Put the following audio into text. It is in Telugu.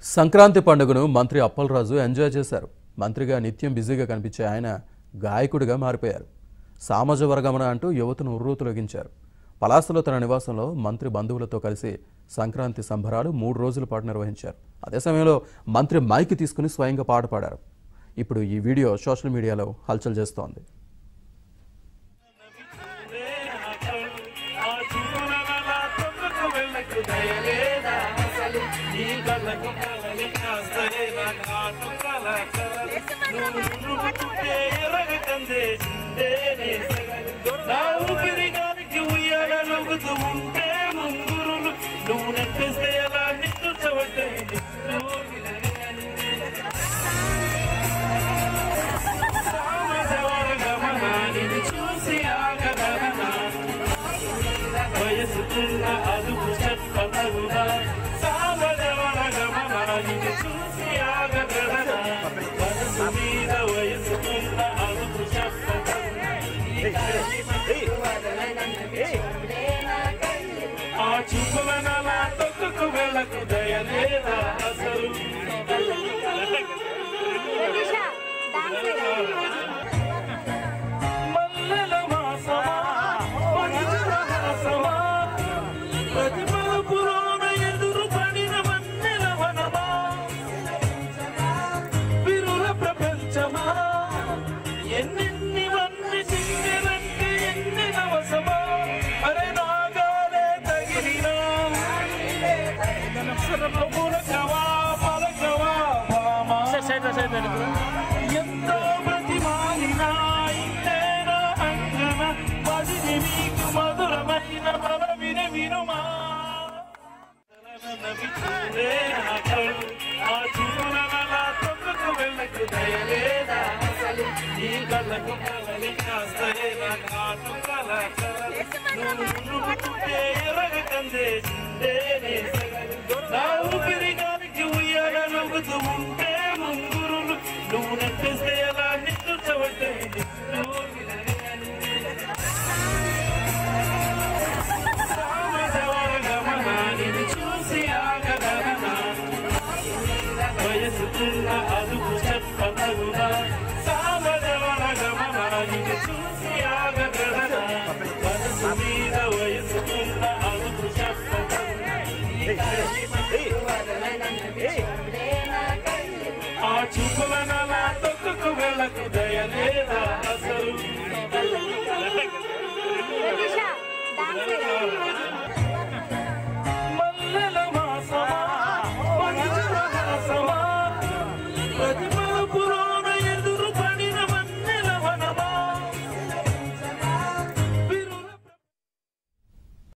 సంక్రాంతి పండుగను మంత్రి అప్పలరాజు ఎంజాయ్ చేశారు మంత్రిగా నిత్యం బిజీగా కనిపించే ఆయన గాయకుడిగా మారిపోయారు సామాజ వర్గమన అంటూ యువతను ఉర్రూతొలగించారు పలాసలో తన నివాసంలో మంత్రి బంధువులతో కలిసి సంక్రాంతి సంబరాలు మూడు రోజుల పాటు నిర్వహించారు అదే సమయంలో మంత్రి మైక్ తీసుకుని స్వయంగా పాట పాడారు ఇప్పుడు ఈ వీడియో సోషల్ మీడియాలో హల్చల్ చేస్తోంది నువ్వు నెట్టేస్తే ఎలా నిన్ను చవటే చూసి ఆగగలనా వయసుకున్న అదుపు చెప్పతగునా సామజవన గమనాన్ని చూసి ఆగగలనా మనసు మీద వయసుకున్న అదుపు చెప్పతగునా ఆ చూపులనలా తొక్కుకు వెళ్ళకు దయలేదా అసలు మల్లెల మాసమా మహిళల హాసమా ప్రతి మలుపులోన ఎదురు పడిన మన్నెల వనమా విరుల ప్రపంచమా ఎన్నెన్ని వన్ని సింగరంటే ఎన్ని నవసమా అరే నాగాలే తగిలినా పులకవా పలకవా భామా ఎంతో ప్రతిమాలినా ఇంతేనా అంగన పదిని మీకు మధురమైన మన విన వినుమా నవ్వితూనే నా కళ్ళు, ఆ చూపులనలా తొక్కుకు వెళ్ళకు దయలేదా అసలు? ఈ కళ్ళకు కలలి కాస్తలే నా కాటు కల కల. నువ్వు నురుగుతుంటే ఎర్రగ కందేసిందేనే సగలు. నా ఊపిరి గాలికి ఉయ్యాల నవ్వుతూ ఉంటే ముంగురులు నువ్వు నెట్టేస్తే ఎలా నిన్ను చవటే చూసి ఆగగలనా వయసుకున్న అదుపు